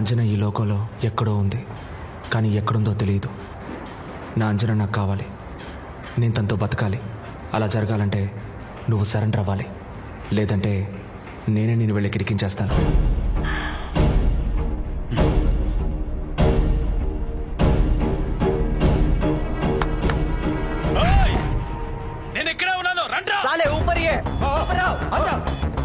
అంజన ఈ లోకంలో ఎక్కడో ఉంది కానీ ఎక్కడుందో తెలియదు నా అంజన నాకు కావాలి నేను తనతో బతకాలి అలా జరగాలంటే నువ్వు సరెండర్ అవ్వాలి లేదంటే నేనే నేను వెళ్ళి కిరికించేస్తాను నేను ఇక్కడే ఉన్నాను రండ్రా साले ऊपर ही है ऊपर आओ आ जाओ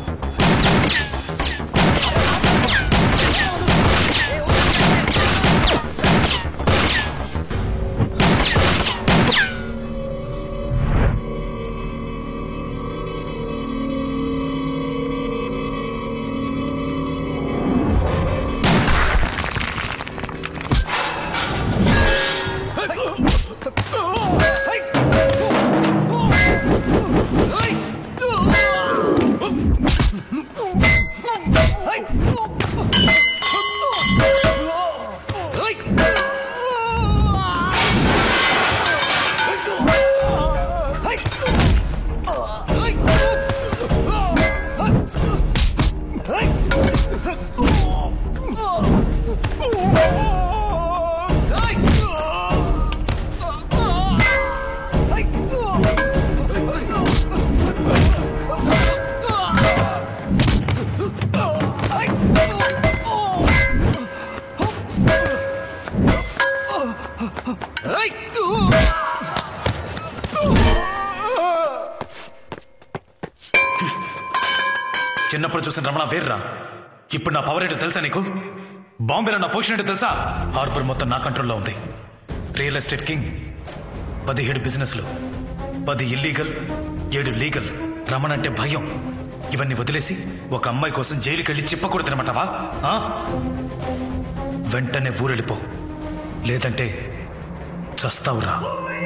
చిన్నప్పుడు చూసిన రమణ వేర్రా ఇప్పుడు నా పవర్ ఏంటో తెలుసా నీకు బాంబేలో నా పొజిషన్ ఏంటో తెలుసా హార్బర్ మొత్తం నా కంట్రోల్లో ఉంది రియల్ ఎస్టేట్ కింగ్ పదిహేడు బిజినెస్లు పది ఇల్లీగల్ ఏడు లీగల్ రమణ అంటే భయం ఇవన్నీ వదిలేసి ఒక అమ్మాయి కోసం జైలుకి వెళ్ళి చిప్పకూడదు తినమంటావా ఆ? వెంటనే ఊరెళ్ళిపో లేదంటే చస్తావురా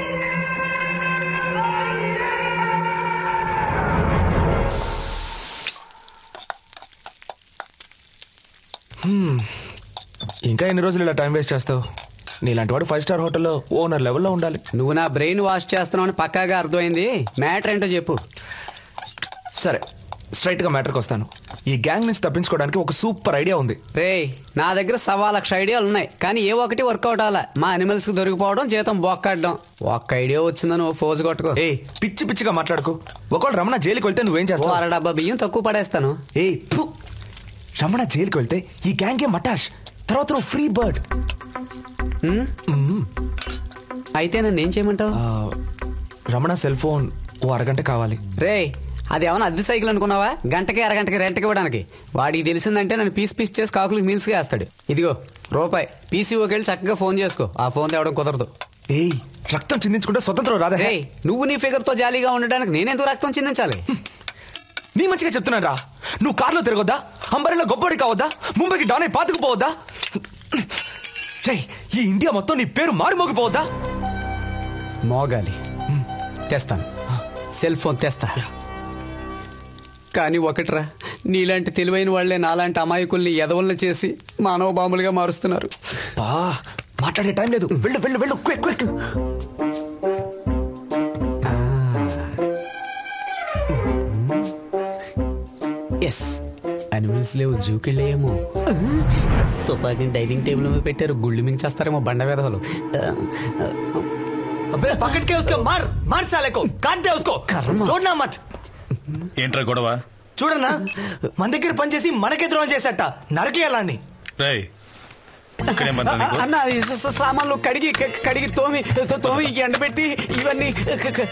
ఇంకా ఎన్ని రోజులు ఇలా టైం వేస్ట్ చేస్తావు నీలాంటి వాడు ఫైవ్ స్టార్ హోటల్లో ఓనర్ లెవెల్లో ఉండాలి నువ్వు నా బ్రెయిన్ వాష్ చేస్తున్నావు అని పక్కాగా అర్థమైంది మ్యాటర్ ఏంటో చెప్పు సరే స్ట్రైట్గా మ్యాటర్కి వస్తాను ఈ గ్యాంగ్ నుంచి తప్పించుకోవడానికి ఒక సూపర్ ఐడియా ఉంది రే నా దగ్గర సవా లక్ష ఐడియాలు ఉన్నాయి కానీ ఏ ఒక్కటి వర్కౌట్ అవ్వాల మా అనిమల్స్ కి దొరికిపోవడం జీతం బొక్కడ్డం ఒక్క ఐడియా వచ్చిందని ఓ ఫోజు కొట్టుకో ఏ పిచ్చి పిచ్చిగా మాట్లాడుకో ఒకవేళ రమణ జైలుకి వెళ్తే నువ్వేం ఓ చేస్తావు అర డబ్బా బియ్యం తక్కువ పడేస్తాను ఏ థు. రమణ జైలుకి వెళ్తే ఈ గ్యాంగే మటాష్ తర్వాత నువ్వు ఫ్రీ బర్డ్ అయితే నన్ను ఏం చేయమంటావు రమణ సెల్ ఫోన్ ఓ అరగంట కావాలి రే అది ఏమన్నా అద్దె సైకిల్ అనుకున్నావా గంటకి అరగంటకి రెంట్కి ఇవ్వడానికి వాడికి తెలిసిందంటే నన్ను పీస్ పీస్ చేసి కాకులకి మీల్స్ వేస్తాడు ఇదిగో రూపాయి పీసీఓకి వెళ్ళి చక్కగా ఫోన్ చేసుకో ఆ ఫోన్ తేవడం కుదరదు ఏయ్ రక్తం చిందించుకుంటే స్వతంత్రం రాదా రే నువ్వు నీ ఫిగర్ తో జాలీగా ఉండడానికి నేనెందుకు రక్తం చిందించాలి నీ మంచిగా చెప్తున్నాను రా నువ్వు కార్లో తిరగొద్దా అంబరిలో గొప్పడి కావద్దా ముంబైకి డానే పాతుకుపోవద్దా రేయ్, ఈ ఇండియా మొత్తం నీ పేరు మారుమోగిపోవద్దా మోగాలి తెస్తాను సెల్ ఫోన్ తెస్తా కానీ ఒకట్రా నీలాంటి తెలివైన వాళ్లే నాలాంటి అమాయకుల్ని ఎదవల్ని చేసి మానవ బాంబులుగా మారుస్తున్నారు బా మాట్లాడే టైం లేదు వెళ్ళు వెళ్ళు వెళ్ళు క్విక్ క్విక్ ఎస్ అనిమల్స్ లేవు జూకెళ్ళేమో తుపాకీని డైనింగ్ టేబుల్ మీద పెట్టారు గుళ్ళు మించేస్తారేమో బండ వేధవలు अबे पकड़ के उसको मार मार साले को काट दे उसको छोड़ना मत ఏంట్రా గొడవ చూడన్నా మన దగ్గర పనిచేసి మనకే ద్రోహం చేసేట నరకేయాలని రేయ్ ఇక్కడేమన్నా నీకు అన్న ఈ స- స- సామాన్లు కడిగి క- కడిగి తోమి తో- తోమి ఎండబెట్టి ఇవన్నీ క- క-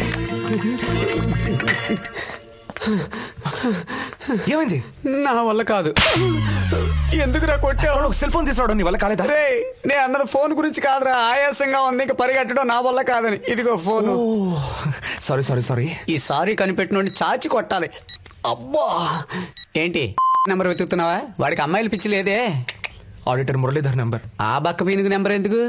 ఏమైంది నా వల్ల కాదు ఎందుకురా కొట్టావు సెల్ ఫోన్ తీసుకురావడం నీ వల్ల కాలేదా రే నేను అన్నది ఫోన్ గురించి కాదురా ఆయాసంగా ఉంది ఇంకా పరిగెట్టడం నా వల్ల కాదని ఇదిగో ఫోన్ సారీ సారీ సారీ ఈ సారీ కనిపెట్టినోడిని చాచి కొట్టాలి అబ్బా ఏంటి నెంబర్ వెతుకుతున్నావా వాడికి అమ్మాయిలు పిచ్చి లేదే ఆడిటర్ మురళీధర్ నెంబర్ ఆ బక్క పీనుగు నెంబర్ ఎందుకు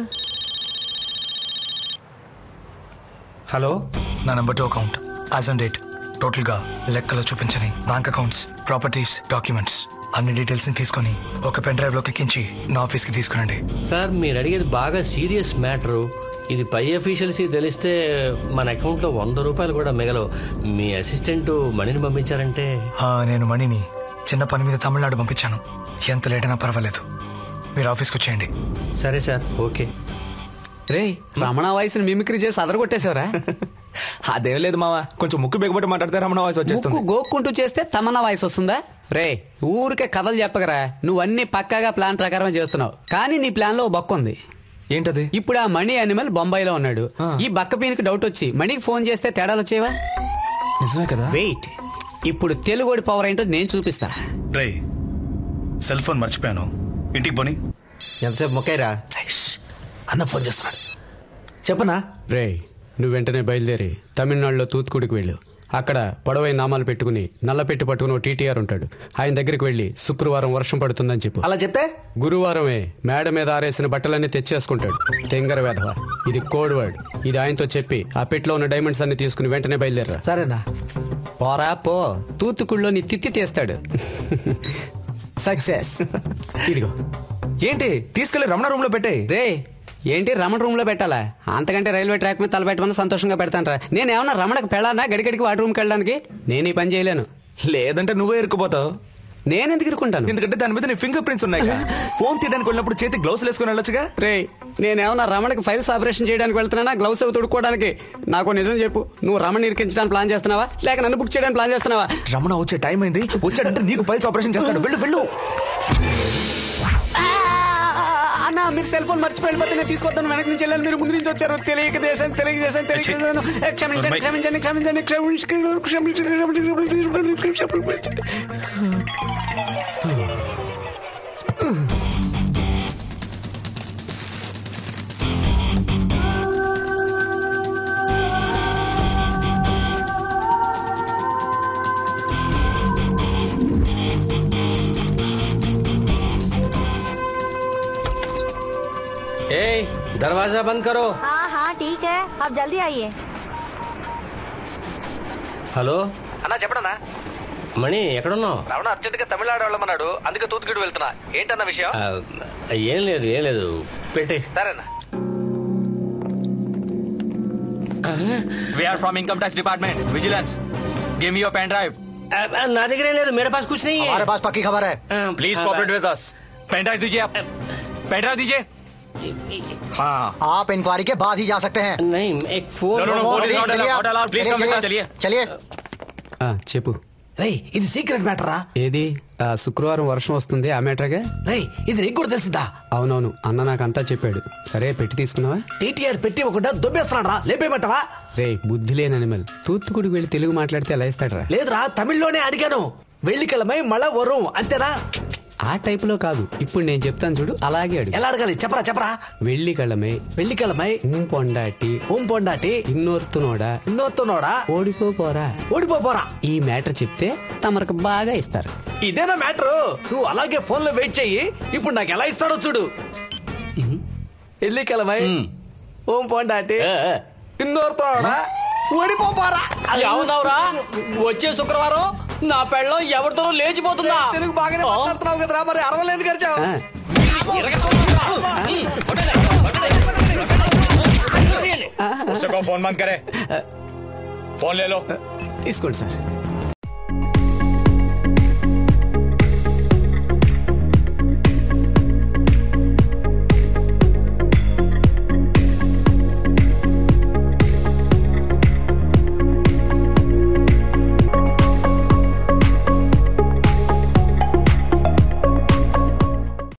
హలో నా number two account as and date టోటల్గా లెక్కలో చూపించని బ్యాంక్ అకౌంట్స్ ప్రాపర్టీస్ డాక్యుమెంట్స్ అన్ని డీటెయిల్స్ తీసుకొని ఒక పెన్ డ్రైవ్ లోకి ఎక్కించి నా ఆఫీస్కి తీసుకురండి సార్ మీరు అడిగేది బాగా సీరియస్ మ్యాటరు ఇది పై అఫీషియల్స్కి తెలిస్తే మన అకౌంట్లో వంద రూపాయలు కూడా మిగలవు మీ అసిస్టెంట్ మనీని పంపించారంటే ఆ, నేను మణిని చిన్న పని మీద తమిళనాడు పంపించాను ఎంత లేట్ అయినా పర్వాలేదు మీరు ఆఫీస్కి వచ్చేయండి సరే సార్ ఓకే రే రమణ వాయిస్ని మిమిక్రీ చేసి అదరగొట్టేశావరా అదేం లేదు మావా కొంచెం ముక్కు బిగబట్టి మాట్లాడితే రమణ వాయిస్ ముక్కు వచ్చేస్తుంది గోక్కుంటూ చేస్తే తమన్నా వాయిస్ వస్తుందా రే ఊరికే కథలు చెప్పగరా నువ్వన్నీ పక్కాగా ప్లాన్ ప్రకారమే చేస్తున్నావు కానీ నీ ప్లాన్ లో ఓ బొక్క ఉంది ఏంటది ఇప్పుడు ఆ మణి యానిమల్ బొంబాయిలో ఉన్నాడు ఈ బక్క పీనికి డౌట్ వచ్చి మణికి ఫోన్ చేస్తే తేడాలు వచ్చేవా నిజమే కదా వెయిట్ ఇప్పుడు తెలుగుడి పవర్ ఏంటో నేను చూపిస్తా రే సెల్ ఫోన్ మర్చిపోయాను ఇంటికి పోని ఎంతసేపు మొక్కైరా అన్న ఫోన్ చేస్తున్నాడు చెప్పనా రే నువ్వు వెంటనే బయలుదేరి తమిళనాడులో తూత్తుకుడికి వెళ్ళు అక్కడ పొడవైన నామాలు పెట్టుకుని నల్ల పెట్టి పట్టుకుని ఓ టీటీఆర్ ఉంటాడు ఆయన దగ్గరికి వెళ్ళి శుక్రవారం వర్షం పడుతుందని చెప్పు అలా చెప్తే గురువారమే మేడ మీద ఆరేసిన బట్టలన్నీ తెచ్చేసుకుంటాడు తెంగర వెధవ ఇది కోడ్ వర్డ్ ఇది ఆయనతో చెప్పి ఆ పెట్లో ఉన్న డైమండ్స్ అన్ని తీసుకుని వెంటనే బయలుదేరా సరేనా పోరా పో తూత్తుకుళ్ళో నీ తిత్తి తీస్తాడు సక్సెస్ ఇదిగో ఏంటి తీసుకెళ్లి రమణ రూమ్ లో పెట్టే రే ఏంటి రమణ రూమ్ లో పెట్టాలా అంతకంటే రైల్వే ట్రాక్ మీద తలపెట్టమని సంతోషంగా పెడతాను నేను ఏమన్నా రమణకు పెళ్ళానా గడిగడికి వాటి రూమ్కి వెళ్ళడానికి నేను ఈ పని చేయలేను లేదంటే నువ్వే ఇరుక్కుపోతావు నేను ఎందుకు ఇరుకుంటాను ఎందుకంటే దాని మీద నీ ఫింగర్ ప్రింట్స్ ఉన్నాయి ఫోన్ తీయడానికి వెళ్ళినప్పుడు చేతి గ్లౌస్ వేసుకొని వెళ్ళొచ్చుగా రే నేనేమన్నా రమణకి ఫైల్స్ ఆపరేషన్ చేయడానికి వెళ్తున్నానా గ్లౌస్ అవి తొడుక్కోవడానికి నాకు నిజం చెప్పు నువ్వు రమణ ఇరికించడానికి ప్లాన్ చేస్తున్నావా లేక నన్ను బుక్ చేయడానికి ప్లాన్ చేస్తున్నావా రమణ వచ్చే టైం అయింది వచ్చాడంటే నీకు ఫైల్స్ ఆపరేషన్ చేస్తాడు వెళ్ళు వెళ్ళు అన్న మీరు సెల్ ఫోన్ మర్చిపోయి వెళ్ళిపోతే నేను తీసుకొద్దాను వెనక నుంచి వెళ్ళాను మీరు ముందు నుంచి వచ్చారు తెలియక దేశం తెలియక దేశం తెలియక ఛీ. దేశం. క్షమించండి క్షమించండి క్షమించండి క్షమించండి క్షమించండి క్షమించండి ఏ दरवाजा बंद करो हाँ हाँ ठीक है आप जल्दी आइए హలో అన్నా చెప్పడన్నా మణి ఎక్కడున్నావు రమణ అర్జెంట్ గా తమిళనాడు వెళ్ళమన్నాడు అందుకే తూతుకుడు వెళ్తున్నా ఏంటన్న విషయం ఆ, ఏం లేదు ఏం లేదు పెట్టే సరేనా we are from income tax department vigilance give me your pen drive నా దగ్గర ఏం లేదు మేరే పాస్ కుछ नहीं है పాస్ పక్కి ఖబర్ హై ఆ, please cooperate with us pen drive दीजिए आप पेन ड्राइव दीजिए हाँ आप इंक्वायरी के बाद ही जा सकते हैं नहीं एक phone No, no, no, phone is not allowed, not allowed. Please come with us, चलिए चलिए ఆ, చెప్పు రేయ్ ఇది సీక్రెట్ మ్యాటర్ రా ఏది ఆ, శుక్రవారం వర్షం వస్తుంది ఆ మేటర్గా రేయ్ ఇది నీకు కూడా తెలిసిందా అవునవును అన్న నాకు అంతా చెప్పాడు సరే పెట్టి తీసుకున్నావా టీటీఆర్ పెట్టి ఒకట దొబ్బేస్తున్నాడు రా లేపేయమంటావా రే బుద్ధి లేని అనిమల్ తూత్తుకుడికి వెళ్ళి తెలుగు మాట్లాడితే ఎలా ఇస్తాడరా లేదురా తమిళ్లోనే అడిగాను వెள்లికిళమై మళ్ళా వரும் అంతేనా ఆ టైప్ లో కాదు ఇప్పుడు నేను చెప్తాను చూడు అలాగే అడుగు ఎలా అడగాలి చెప్పరా చెప్పరా వెళ్లి కళ్ళమే వెள்లికిళమై ఉం పొండాటి ఓం పొండాటి ఇన్నోర్తునోడా ఇన్నోత్తనోడా ఓడిపోపోరా ఓడిపోపోరా ఈ మ్యాటర్ చెప్తే తమరకు బాగా ఇస్తారు ఇదేనా మ్యాటర్ నువ్వు అలాగే ఫోన్ లో వెయిట్ చెయ్యి ఇప్పుడు నాకు ఎలా ఇస్తాడో చూడు ఎల్లికెలమై ఓం పొండాటి ఇన్నోరుతోడా ఓడిపోపోరా అవునవురా వచ్చే శుక్రవారం నా పెళ్ళం ఎవరితో లేచిపోతుందా తెలుగు బాగానే మాట్లాడుతున్నావు కదరా మరి అరవలేదు ఖర్చు उससे को फोन बंद करे फोन ले लो తీసుకోండి సార్